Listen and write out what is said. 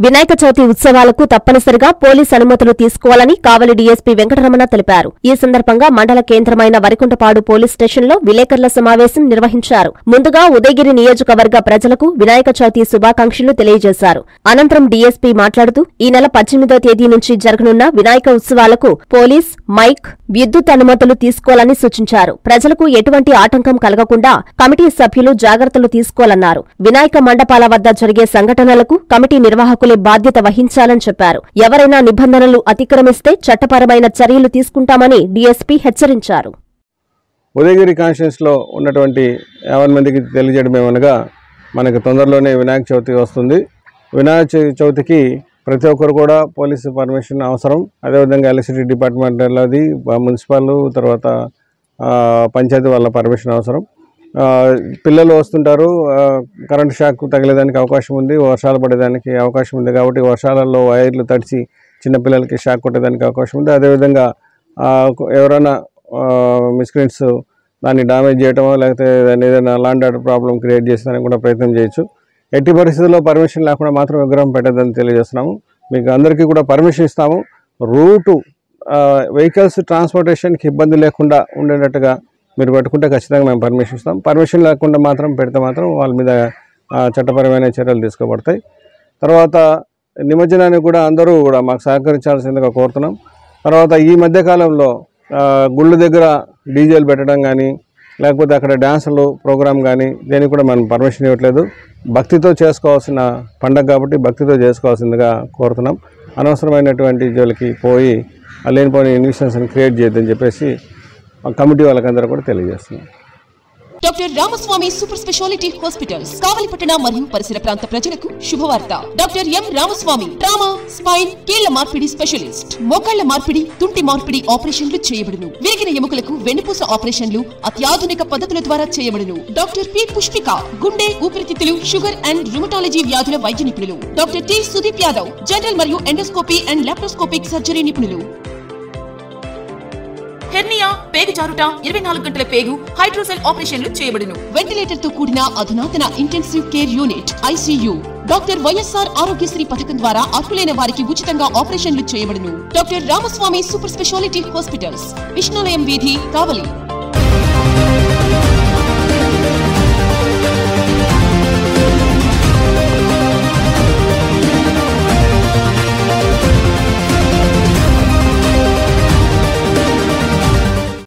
వినాయక చవితి ఉత్సవాలకు తప్పనిసరిగా పోలీస్ అనుమతులు తీసుకోవాలని కావలి డీఎస్పీ వెంకటరమణ తెలిపారు ఈ సందర్భంగా మండల కేంద్రమైన వరికుంటపాడు పోలీస్ స్టేషన్లో విలేకరుల సమావేశం నిర్వహించారు ముందుగా ఉదయగిరి నియోజకవర్గ ప్రజలకు వినాయక చవితి శుభాకాంక్షలు తెలియజేశారు అనంతరం డీఎస్పీ మాట్లాడుతూ ఈ నెల పద్దెనిమిదో తేదీ నుంచి జరగనున్న వినాయక ఉత్సవాలకు పోలీస్ మైక్ విద్యుత్ అనుమతులు తీసుకోవాలని సూచించారు ప్రజలకు ఎటువంటి ఆటంకం కలగకుండా కమిటీ సభ్యులు జాగ్రత్తలు తీసుకోవాలన్నారు వినాయక మండపాల వద్ద జరిగే సంఘటనలకు కమిటీ నిర్వాహకులే బాధ్యత వహించాలని చెప్పారు ఎవరైనా నిబంధనలు అతిక్రమిస్తే చట్టపరమైన చర్యలు తీసుకుంటామని డీఎస్పీ హెచ్చరించారు ఉదయగిరి కాన్స్టిట్యూన్స్లో ఉన్నటువంటి యాభై మందికి తెలియజేయడం ఏమనగా మనకి తొందరలోనే వినాయక చవితి వస్తుంది వినాయక చవి- చవితికి ప్రతి ఒక్కరు కూడా పోలీసు పర్మిషన్ అవసరం అదేవిధంగా ఎలక్ట్రిసిటీ డిపార్ట్మెంట్ వాళ్ళది మున్సిపల్ తర్వాత ఆ, పంచాయతీ వాళ్ళ పర్మిషన్ అవసరం ఆ, పిల్లలు వస్తుంటారు ఆ, కరెంట్ షాక్ తగిలేదానికి అవకాశం ఉంది వర్షాలు పడేదానికి అవకాశం ఉంది కాబట్టి వర్షాలలో వైర్లు తడిచి చిన్నపిల్లలకి షాక్ కొట్టేదానికి అవకాశం ఉంది అదేవిధంగా ఆ, ఎవరైనా మిస్క్రీన్స్ దాన్ని డ్యామేజ్ చేయటమో లేకపోతే దాన్ని ఏదైనా లాండ్ ఆర్డర్ ప్రాబ్లం క్రియేట్ చేసేదానికి కూడా ప్రయత్నం చేయొచ్చు ఎట్టి పరిస్థితుల్లో పర్మిషన్ లేకుండా మాత్రం విగ్రహం పెట్టదని తెలియజేస్తున్నాము మీకు అందరికీ కూడా పర్మిషన్ ఇస్తాము రూటు వెహికల్స్ ట్రాన్స్పోర్టేషన్కి ఇబ్బంది లేకుండా ఉండేటట్టుగా మీరు పెట్టుకుంటే ఖచ్చితంగా మేము పర్మిషన్ ఇస్తాం పర్మిషన్ లేకుండా మాత్రం పెడితే మాత్రం వాళ్ళ మీద ఆ, చట్టపరమైన చర్యలు తీసుకోబడతాయి తర్వాత నిమజ్జనానికి కూడా అందరూ కూడా మాకు సహకరించాల్సిందిగా కోరుతున్నాం తర్వాత ఈ మధ్యకాలంలో ఆ, గుళ్ళు దగ్గర డీజేలు పెట్టడం కానీ లేకపోతే అక్కడ డ్యాన్సులు ప్రోగ్రామ్ కానీ దేనికి కూడా మనం పర్మిషన్ ఇవ్వట్లేదు భక్తితో చేసుకోవాల్సిన పండగ కాబట్టి భక్తితో చేసుకోవాల్సిందిగా కోరుతున్నాం అనవసరమైనటువంటి జోలికి పోయి ఆ లేనిపోయిన ఇన్విషన్స్ని క్రియేట్ చేయొద్దని చెప్పేసి ఆ కమిటీ వాళ్ళకందరూ కూడా తెలియజేస్తున్నాం doctor Ramaswamy super speciality hospitals కావలిపట్టణ మరియు పరిసర ప్రాంత ప్రజలకు శుభవార్త doctor M Ramaswamy trauma spine కీళ్ల మార్పిడి స్పెషలిస్ట్ మోకాళ్ల మార్పిడి తుంటి మార్పిడి ఆపరేషన్లు చేయబడును విరిగిన ఎముకలకు వెన్నుపూస ఆపరేషన్లు అత్యాధునిక పద్ధతుల ద్వారా చేయబడును డాక్టర్ పి పుష్పిక గుండె ఊపిరితిత్తులు షుగర్ అండ్ రుమటాలజీ వ్యాధుల వైద్య నిపుణులు doctor T Sudeep Yadav general మరియు ఎండోస్కోపీ అండ్ లాప్రోస్కోపిక్ సర్జరీ నిపుణులు హెర్నియా పేగు జారుట ఇరవై నాలుగు గంటల పేగు హైడ్రోసెల్ ఆపరేషన్లు చేయబడును వెంటిలేటర్ తో కూడిన అధునాతన intensive care unit ICU doctor YSR Aarogyasri పథకం ద్వారా అర్హులైన వారికి ఉచితంగా ఆపరేషన్లు చేయబడును doctor Ramaswamy super speciality hospitals Vishnulayam వీధి కావలి